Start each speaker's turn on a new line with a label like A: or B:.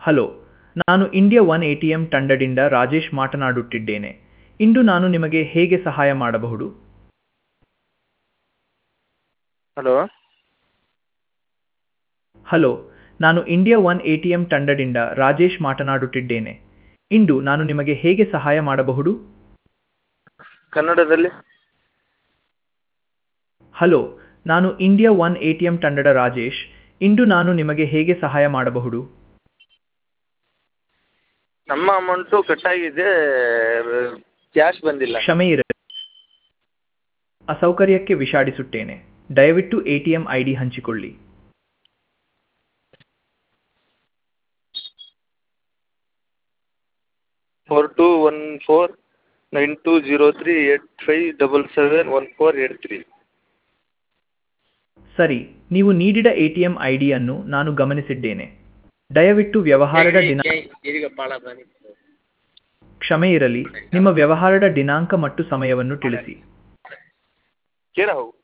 A: hello ನಾನು India one A T M ತಂಡದಿಂದ ರಾಜೇಶ್ ಮಾತನಾಡುತ್ತಿದ್ದೇನೆ ಇಂದು ನಾನು ನಿಮಗೆ ಹೇಗೆ ಸಹಾಯ ಮಾಡಬಹುದು
B: ಹಲೋ
A: ಹಲೋ ನಾನು India one A T M ತಂಡದಿಂದ ರಾಜೇಶ್ ಮಾತನಾಡುತ್ತಿದ್ದೇನೆ ಇಂದು ನಾನು ನಿಮಗೆ ಹೇಗೆ ಸಹಾಯ ಮಾಡಬಹುದು
B: ಕನ್ನಡದಲ್ಲಿ
A: ಹಲೋ ನಾನು India one A T M ತಂಡದ ರಾಜೇಶ್ ಇಂದು ನಾನು ನಿಮಗೆ ಹೇಗೆ ಸಹಾಯ ಮಾಡಬಹುದು
B: ನಮ್ಮ ಅಮೌಂಟು ಕಟ್ಟಾಗಿದೆ ಕ್ಯಾಶ್ ಬಂದಿಲ್ಲ
A: ಕ್ಷಮೆ ಇರಲಿ ಅಸೌಕರ್ಯಕ್ಕೆ ವಿಷಾಡಿಸುತ್ತೇನೆ ದಯವಿಟ್ಟು A T M I D ಹಂಚಿಕೊಳ್ಳಿ
B: four two one four nine two zero three eight five double seven one four eight three
A: ಸರಿ ನೀವು ನೀಡಿದ ಎ ಟಿ ಎಂ ಐ ಡಿಯನ್ನು ನಾನು ಗಮನಿಸಿದ್ದೇನೆ ದಯವಿಟ್ಟು ವ್ಯವಹಾರದ ದಿನ ಕ್ಷಮೆ ಇರಲಿ ನಿಮ್ಮ ವ್ಯವಹಾರದ ದಿನಾಂಕ ಮತ್ತು ಸಮಯವನ್ನು ತಿಳಿಸಿ
B: ಕೇರ ಹೋಗು